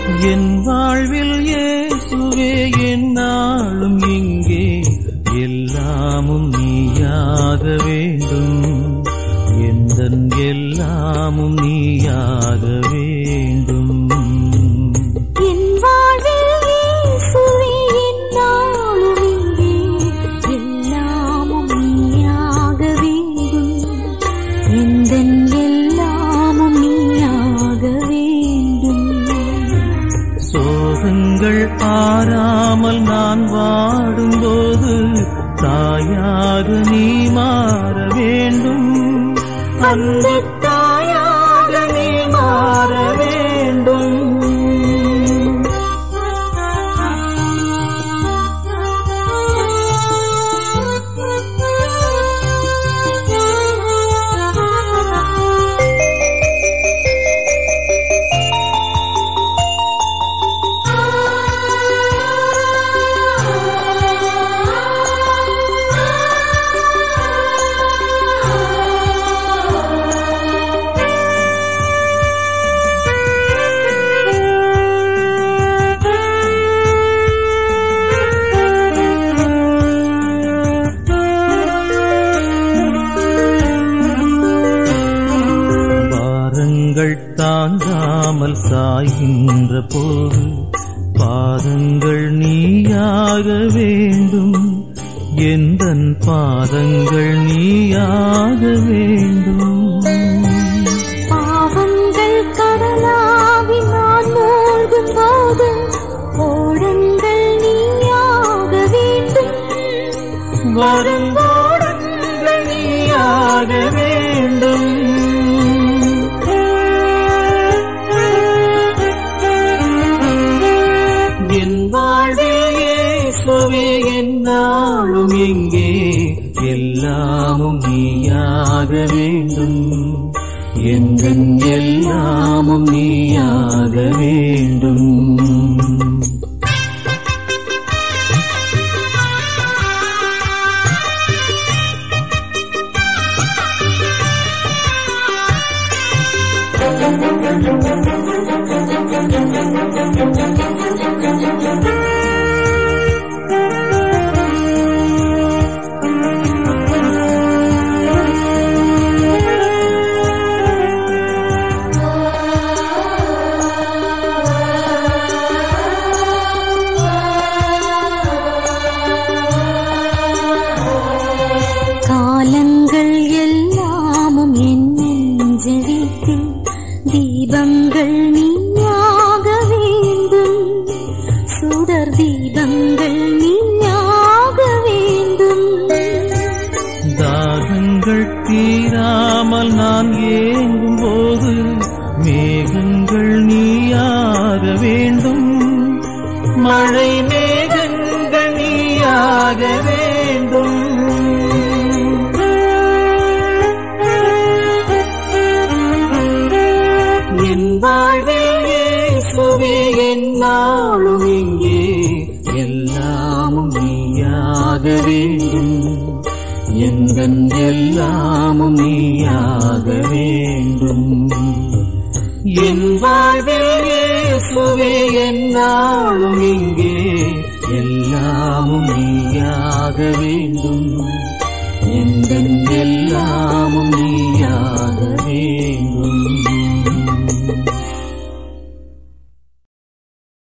என் வாழ்வில் இயேசுவே என்னாலும் இங்கே எல்லாமும் நீயாக வேண்டும் எந்தன் எல்லாமும் நீயாக வேண்டும் என் வாழ்வில் இயேசுவே என்னாலும் இங்கே எல்லாமும் நீயாக வேண்டும் எந்தன் எல்லாமும் நீயாக வேண்டும் சோகங்கள் ஆறாமல் நான் வாடும்போது தாயாக நீ மாற வேண்டும் அந்த தாயாக நீ மாற வேண்டும் பாரங்கள் தாங்காமல் சாய்கின்ற போது பாதங்கள் நீயாக வேண்டும் எந்தன் பாதங்கள் நீயாக வேண்டும் பாவங்கள் கடலாகி நான் மூழ்கும் போது ஓடங்கள் நீயாக வேண்டும் வரும்போடங்கள் நீயாக வேண்டும் என் வாழ்வில் இயேசுவே என்னாலும் எங்கே எல்லாமும் நீயாக வேண்டும் எங்கள் எல்லாமும் நீயாக வேண்டும் காலங்கள் எல்லாமும் என் நெஞ்சில் வீட்டில் தீபங்கள் நீயாக வேண்டும் சுடர் தீபங்கள் நீயாக வேண்டும் தாகங்கள் தீராமல் நான் ஏங்கும் போது மேகங்கள் நீயாக வேண்டும் மழை மேகங்கள் நீயாக வேண்டும் என் வாழ்வில் இயேசுவே என்னாலும் இங்கே எல்லாமும் நீயாக வேண்டும் எந்தன் எல்லாமும் நீயாக வேண்டும் என் வாழ்வில் இயேசுவே என்னாலும் இங்கே எல்லாமும் நீயாக வேண்டும் எந்தன் எல்லாமும் நீயாக வேண்டும்